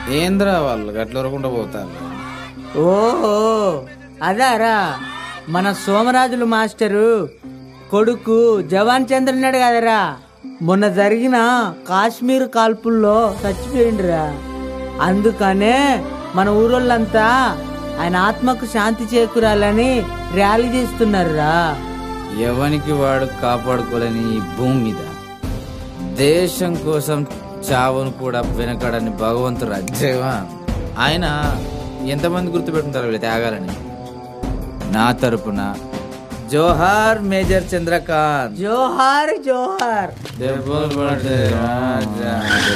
ఏంద్రా వాళ్ళు గట్ల వరకుండా పోతారు ఓహో అదారా మన సోమరాజులు మాస్టరు కొడుకు జవాన్ చంద్రనాడు కదరా మొన్న జరిగిన కాశ్మీర్ కాల్పుల్లో చచ్చిపోయిండ్రా అందుకనే మన ఊరోళ్ళంతా ఆయన ఆత్మకు శాంతి చేకూరాలని ర్యాలీ చేస్తున్నారురా ఎవనికి వాడు కాపాడుకోలేని ఈ భూమి మీద దేశం కోసం చావును కూడా వెనకడని భగవంతుడు అజ్జేవా ఆయన ఎంతమంది గుర్తుపెట్టుకుంటారు వీళ్ళ త్యాగాలని నా తరపున జోహార్ మేజర్ చంద్రకాంత్ జోహార్ జోహార్ దెబ్బలు పడతాయి రాజా.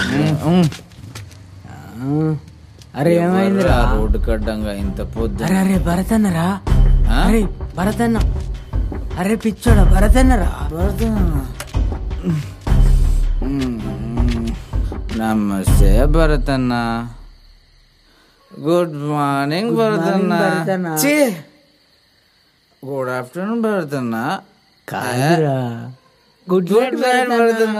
ఆ, అరే ఏమైందిరా ఎవర్రా రోడ్డు కడ్డంగా ఇంత పొద్దు అరే అరే భరతన్నరా ఆ? అరే భరతన్న అరే పిచ్చోడా భరతన్నరా నమస్తే భరతన్న గుడ్ మార్నింగ్ భరతన్న భరతన్న. ఛీ! గుడ్ ఆఫ్టర్నూన్ భరతన్న కాదురా good good night Bharatanna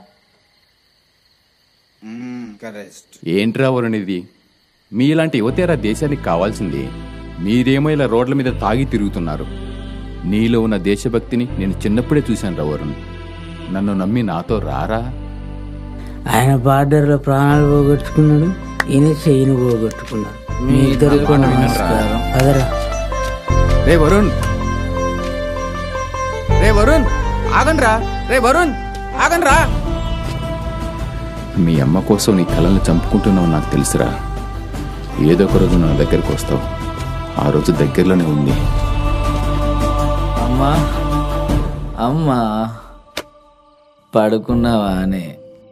correct ఏంట్రా వరుణిది మీలాంటి యువతేరా దేశానికి కావాల్సింది మీరేమో ఇలా రోడ్ల మీద తాగి తిరుగుతున్నారు నీలో ఉన్న దేశభక్తిని నేను చిన్నప్పుడే చూశాను రా వరుణ్ నన్ను నమ్మి నాతో రారా ఆయన బార్డర్ లో ప్రాణాలు పోగొట్టుకున్నాడు ఈయన చెయ్యిని పోగొట్టుకున్నాడు మీ ఇద్దరు కూడా నమస్కారం అదరా రే వరుణ్ రే వరుణ్ ఆగండ్రా రే వరుణ్ ఆగండ్రా మీ అమ్మ కోసం నీ కళల్ని చంపుకుంటున్నావు నాకు తెలుసురా ఏదో ఒక రోజు నా దగ్గరికి వస్తావు ఆ రోజు దగ్గరలోనే ఉంది అమ్మా అమ్మా పడుకున్నావా అని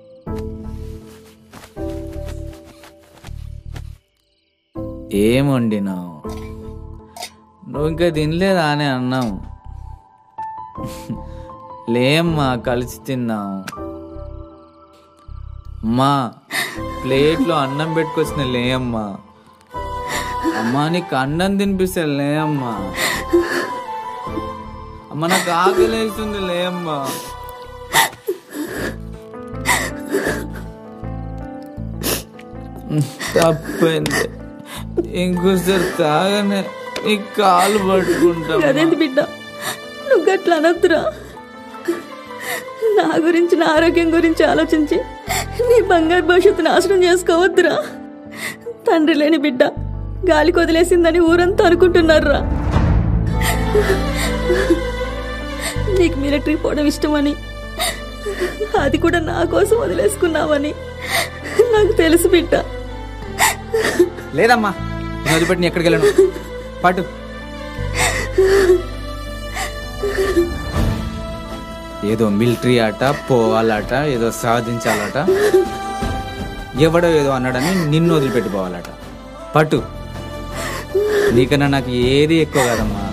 ఏం వండినావు నువ్వు ఇంకా తినలేదా అని అన్నావు లేమ్మా కలిసి తిన్నాం అమ్మా ప్లేట్లో అన్నం పెట్టుకొచ్చిన లేమ్మా అమ్మా నీకు అన్నం తినిపిస్తే లేమ్మా అమ్మ నాకు ఆకలేస్తుంది లేమ్మా తప్పైంది ఇంకోసారి తాగనే నీ కాలు పట్టుకుంటా అదేంటి బిడ్డ నువ్వు గట్లా అనొద్దురా నా గురించి నా ఆరోగ్యం గురించి ఆలోచించి నీ బంగారు భవిష్యత్తు నాశనం చేసుకోవద్దురా తండ్రి లేని బిడ్డ గాలికి వదిలేసిందని ఊరంతా అనుకుంటున్నారురా నీకు మిలిటరీ పోవడం ఇష్టమని అది కూడా నా కోసం వదిలేసుకున్నావని నాకు తెలుసు బిడ్డ లేదమ్మా నేను వదిలిపెట్టి నీ ఎక్కడికి వెళ్ళను పట్టు ఏదో మిలిటరీ ఆట పోవాలట ఏదో సాధించాలట ఎవడో ఏదో అన్నాడని నిన్ను వదిలిపెట్టిపోవాలట పట్టు నీకన్నా నాకు ఏది ఎక్కువ కదమ్మా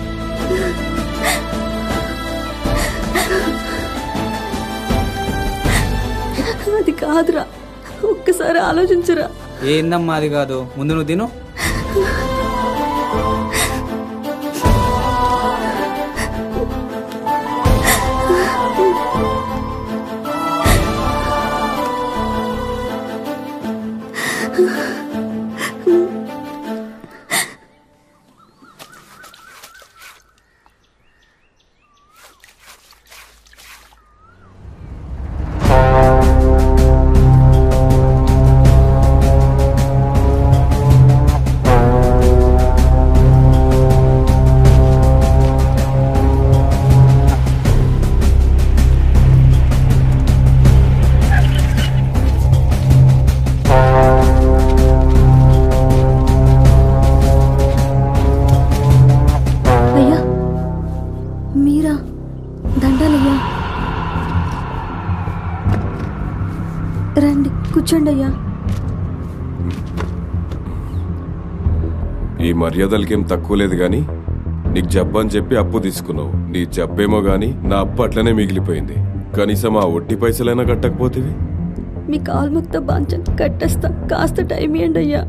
అది కాదురా ఒక్కసారి ఆలోచించురా ఏందమ్మా అది కాదు ముందు నువ్వు తిను అయ్యా మీరా దండాలయ్యా రండి కూర్చోండి అయ్యా ఈ మర్యాదలకేం తక్కువ లేదు గాని నీకు జబ్బు అని చెప్పి అప్పు తీసుకున్నావు నీ జబ్బేమో గాని నా అప్పు అట్లనే మిగిలిపోయింది కనీసం ఆ వడ్డీ పైసలైనా కట్టకపోతేవి మీ కాల్ముక్త బాంచన్ కట్టేస్తా కాస్త టైం ఇవ్వండి అయ్యా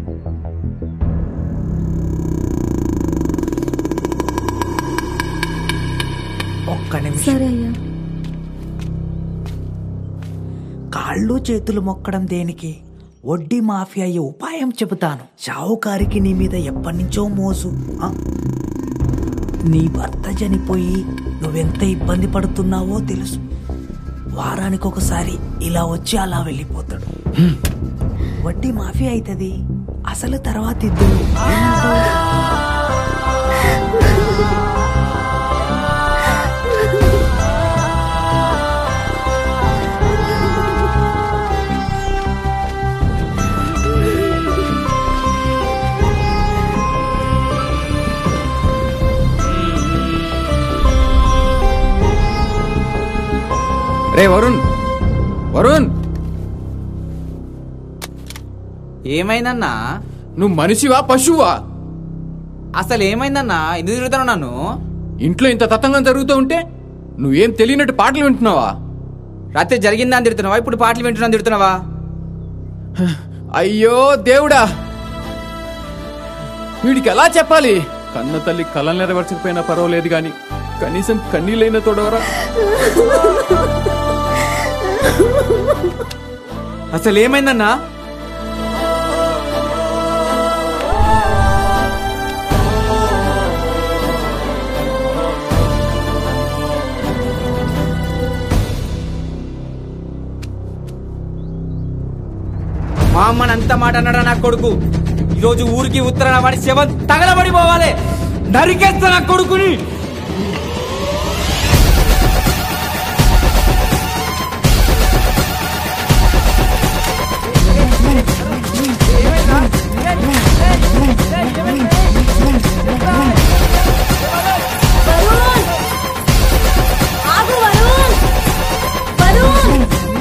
ఒక్క నిమిషం సరే అయ్యా కాళ్ళు చేతులు మొక్కడం దేనికి వడ్డీ మాఫియా అయ్యే ఉపాయం చెబుతాను షావుకారికి నీ మీద ఎప్పటి నుంచో మోసు ఆ? నీ భర్త చనిపోయి నువ్వెంత ఇబ్బంది పడుతున్నావో తెలుసు వారానికి ఒకసారి ఇలా వచ్చి అలా వెళ్ళిపోతాడు వడ్డీ మాఫియా అవుతుంది అసలు తర్వాత ఇద్దరు ఏమంటావు? రే వరుణ్ వరుణ్ ఏమైందన్నా నువ్వు మనిషివా పశువా అసలు ఏమైందన్నా ఎందుకు తిరుగుతాను నన్ను ఇంట్లో ఇంత తతంగం జరుగుతూ ఉంటే నువ్వేం తెలియనట్టు పాటలు వింటున్నావా రాత్రి జరిగిందా అని తిడుతున్నావా ఇప్పుడు పాటలు వింటున్నా తిడుతున్నావా అయ్యో దేవుడా వీడికి ఎలా చెప్పాలి కన్న తల్లి కళలు నెరవేర్చకపోయినా పర్వాలేదు గాని కనీసం కన్నీళ్ళైన తోడవరా అసలు ఏమైందన్నా మా అమ్మని అంత మాట అన్నాడా నా కొడుకు ఈరోజు ఊరికి ఉత్తరాన వాడి శవం తగలబడిపోవాలి నరికేస్తా నా కొడుకుని ఆగు వరుణ్ వరుణ్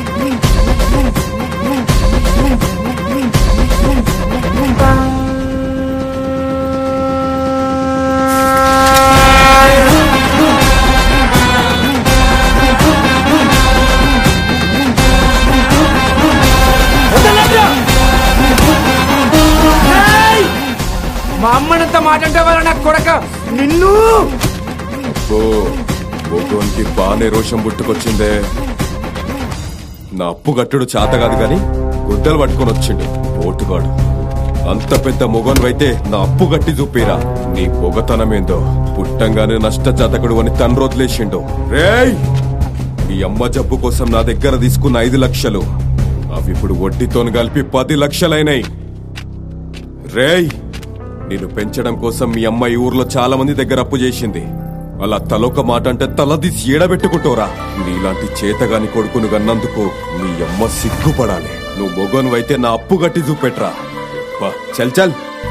మా అమ్మనంత మాట అంటే వాళ్ళ నా కొడక నిన్ను ఓ భగవాన్కి బానే రోషం పుట్టుకొచ్చిందే నా అప్పు కట్టుడు చేత కాదు గాని గుద్దలు పట్టుకొని వచ్చిండు ఓటుగాడు అంత పెద్ద మొగన్వైతే నా అప్పు కట్టి చూపిరా నీ పొగతనమేందో పుట్టంగానే నష్ట జాతకుడు అని తండ్రి వదిలేసిండు రేయ్ మీ అమ్మ జబ్బు కోసం నా దగ్గర తీసుకున్న ఐదు లక్షలు అవి ఇప్పుడు వడ్డీతోని కలిపి పది లక్షలైనాయి రేయ్ నిన్ను పెంచడం కోసం మీ అమ్మ ఈ ఊర్లో చాలా మంది దగ్గర అప్పు చేసింది అలా తలొక మాట అంటే తలదీసి ఏడబెట్టుకుంటోరా నీలాంటి చేతగాని కొడుకును గన్నందుకు మీ అమ్మ సిగ్గుపడాలి నువ్వు మొగనువైతే నా అప్పు గట్టి చూపెట్రా అబ్బా, చల్ చల్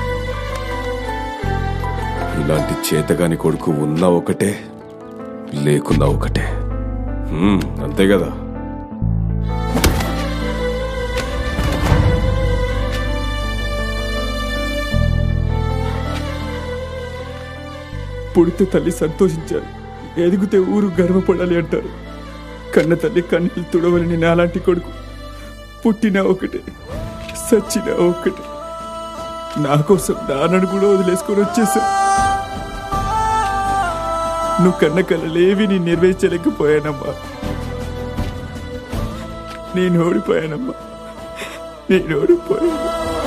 ఇలాంటి చేతగాని కొడుకు ఉన్నా ఒకటే లేకున్నా ఒకటే హ్మ్, అంతే కదా పుడితే తల్లి సంతోషించాలి ఎదిగితే ఊరు గర్వపడాలి అంటారు కన్న తల్లి కన్నీళ్ళు తుడవలని నాలాంటి కొడుకు పుట్టినా ఒకటే సచ్చినా ఒకటే నా కోసం నాన్నను కూడా వదిలేసుకొని వచ్చేసా నువ్వు కన్న కలలేవి నేను నెరవేర్చలేకపోయానమ్మా నేను ఓడిపోయానమ్మా నేను ఓడిపోయాను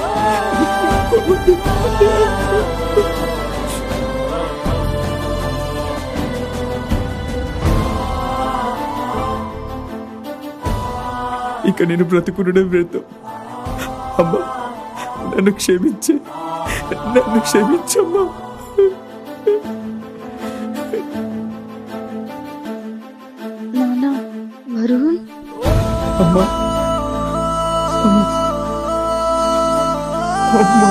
ఇక నేను బ్రతుకునడం వ్రతం అమ్మా నన్ను క్షమించే నన్ను క్షమించమ్మా నానా వరుణ్ అమ్మా అమ్మా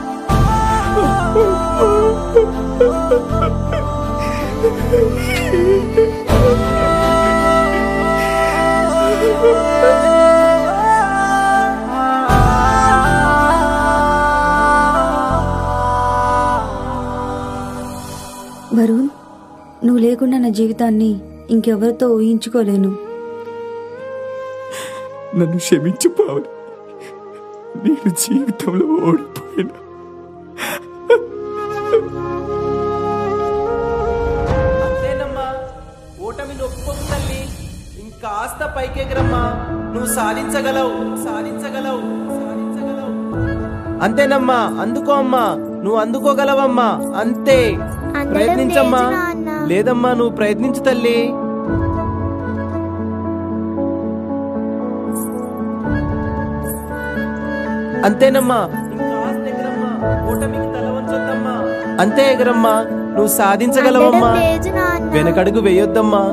వరుణ్ నువ్వు లేకుండా నా జీవితాన్ని ఇంకెవరితో ఊహించుకోలేను నన్ను క్షమించు పావని నేను జీవితంలో ఓడిపోయినా అంతేనమ్మా ఓటమిని ఒప్పుకోకు తల్లి ఇంకాస్త పైకెగరమ్మా నువ్వు సాధించగలవు సాధించగలవు సాధించగలవు అంతేనమ్మా అందుకో అమ్మా నువ్వు అందుకోగలవమ్మా అంతే ప్రయత్నించమ్మా లేదమ్మా నువ్వు ప్రయత్నించు తల్లి అంతేనమ్మా ఇంకాస్త ఎగరమ్మా. ఓటమికి తల వంచొద్దమ్మా. అంతే ఎగరమ్మా నువ్వు సాధించగలవమ్మా వెనకడుగు వేయొద్దమ్మా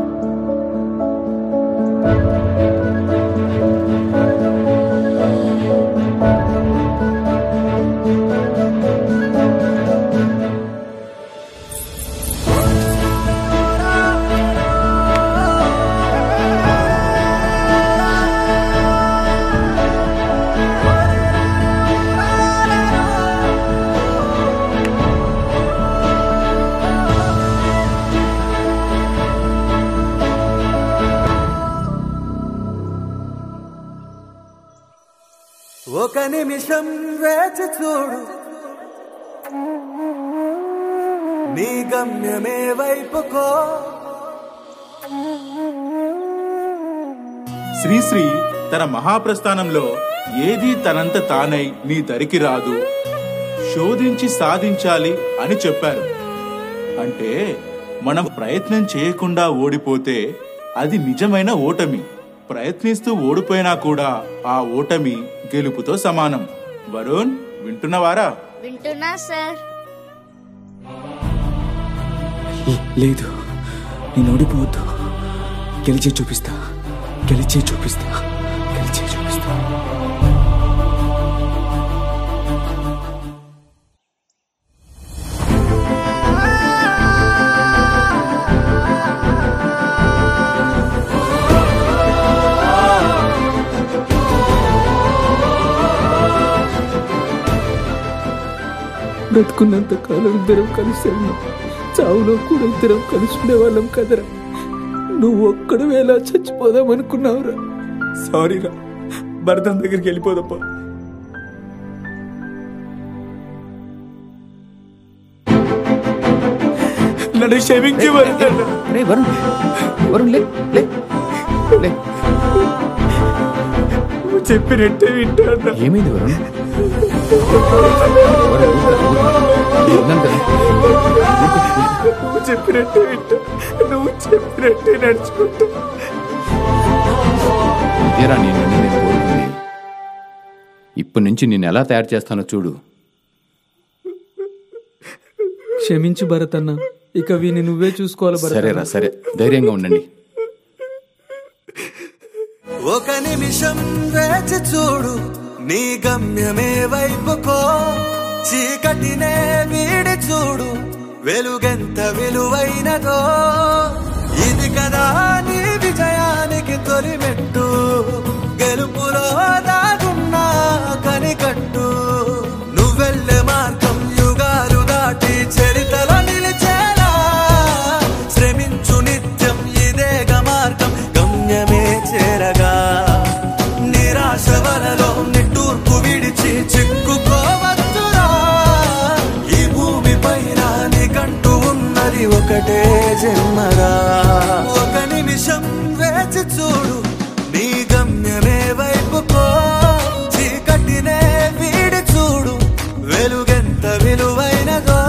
ఒక నిమిషం వేచి చూడు నీ గమ్యమే వైపుకో శ్రీశ్రీ తన మహాప్రస్థానంలో ఏదీ తనంత తానై నీ దరికి రాదు శోధించి సాధించాలి అని చెప్పారు అంటే మనం ప్రయత్నం చేయకుండా ఓడిపోతే అది నిజమైన ఓటమి ప్రయత్నిస్తూ ఓడిపోయినా కూడా ఆ ఓటమి గెలుపుతో సమానం వరుణ్ వింటున్నవారా వింటున్నా సార్ లేదు నేను ఓడిపోవద్దు గెలిచే చూపిస్తా గెలిచే చూపిస్తా గెలిచే చూపిస్తా బ్రతుకున్నంత కాలం ఇద్దరం కలిసి ఉన్నాం చావులో కూడా ఇద్దరం కలిసి ఉండేవాళ్ళం కదరా నువ్వు ఒక్కడు ఎలా చచ్చిపోదాం అనుకున్నావురా సారీరా భరతం దగ్గరికి వెళ్ళిపోదప్పా నన్ను క్షమించి భరతం రే వరుణ్ వరుణ్ లే లే లే నువ్వు చెప్పినట్టే వింటా ఏమైంది వరుణ్ ఉన్నాను కదా నువ్వు చెప్పినట్టే వింటా నువ్వు చెప్పినట్టే నడుచుకుంటా ఇదేరా నేను నేను కోరుకుంది ఇప్పటి నుంచి నేను ఎలా తయారు చేస్తానో చూడు క్షమించు భరత్ అన్న ఇక వీని నువ్వే చూసుకోవాలి భరత్ సరేరా సరే ధైర్యంగా ఉండండి ఒక నిమిషం వేచి చూడు నీ గమ్యమే వైపుకో చీకటినే వీడి చూడు వెలుగెంత విలువైనదో ఇది కదా నీ విజయానికి తొలి మెట్టు గెలుపులో దాగున్న కనికట్టు నువ్వెళ్ళే మార్గం యుగాలు దాటి చరితలో నిలిచేలా శ్రమించు నిత్యం ఇదేగ మార్గం గమ్యమే చేరగా నిరాశ వలలో నిట్టూర్పు విడిచి చిక్కుకోవచ్చురా ఈ భూమి పైన నీకంటూ ఉన్నది ఒకటే జన్మరా ఒక నిమిషం వేచి చూడు నీ గమ్యమే వైపుకో చీకటినే వీడి చూడు వెలుగెంత విలువైనదో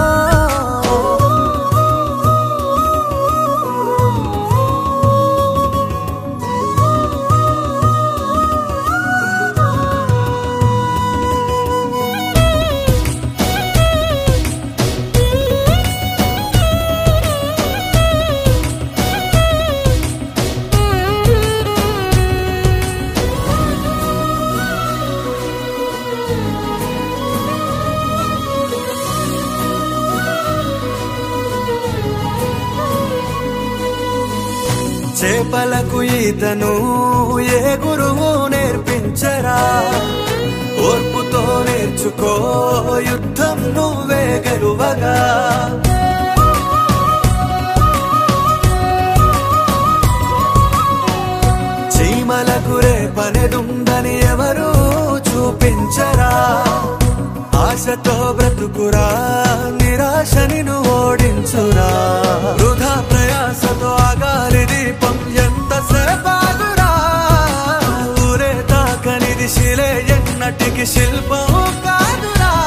చేపలకు ఈతను ఏ గురువు నేర్పించరా ఓర్పుతో నేర్చుకో యుద్ధం నువ్వే గెలువగా చీమలకు రేపనేదుందని ఎవరు చూపించరా ఆశతో బ్రతుకురా నిరాశని నువ్వు ఓడించురా వృధా ప్రయాసతో ఆగాలి దీపం ఎంత సేపాగురా ఊరే తాకనిది శిలే ఎన్నటికి శిల్పం కాదురా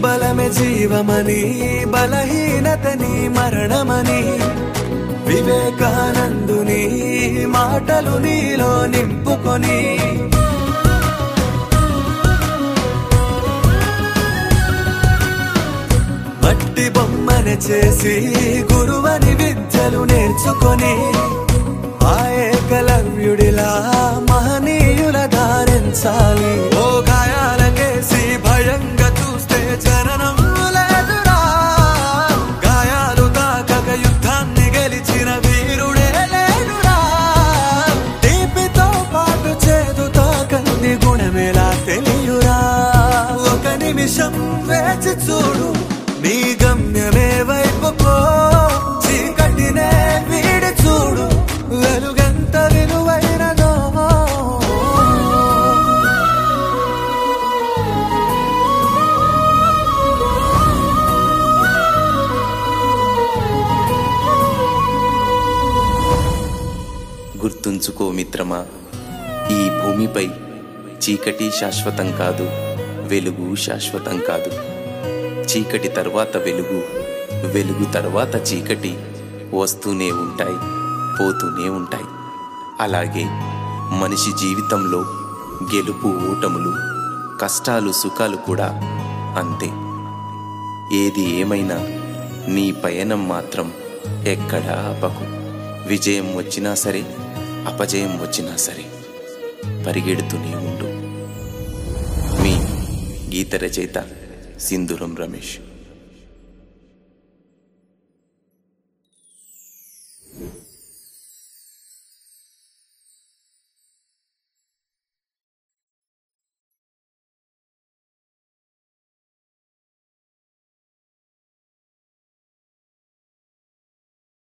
బలమే జీవమని బలహీనతని మరణమని వివేకానందుని మాటలు నీలో నింపుకొని మట్టి బొమ్మని చేసి గురువని విద్యలు నేర్చుకొని ఆ ఏకలవ్యుడిలా మహనీయుల ధారించాలి ఓ గాయాలకేసి భయంగా చూస్తే జననం లేదురా గాయాలు తాకక యుద్ధాన్ని గెలిచిన వీరుడే లేడురా తీపితో పాటు చేదు తాకంది గుణమేలా తెలియురా ఒక నిమిషం వేచి చూడు నీ గమ్యమే వైపుకో చీకటినే వీడి చూడు వెలుగెంత విలువైనదో గుర్తుంచుకో మిత్రమా ఈ భూమిపై చీకటి శాశ్వతం కాదు వెలుగు శాశ్వతం కాదు చీకటి తర్వాత వెలుగు వెలుగు తర్వాత చీకటి వస్తూనే ఉంటాయి పోతూనే ఉంటాయి అలాగే మనిషి జీవితంలో గెలుపు ఓటములు కష్టాలు సుఖాలు కూడా అంతే ఏది ఏమైనా నీ పయనం మాత్రం ఎక్కడా ఆపకు విజయం వచ్చినా సరే అపజయం వచ్చినా సరే పరిగెడుతూనే ఉండు మీ గీత రచయిత సింధురం రమేష్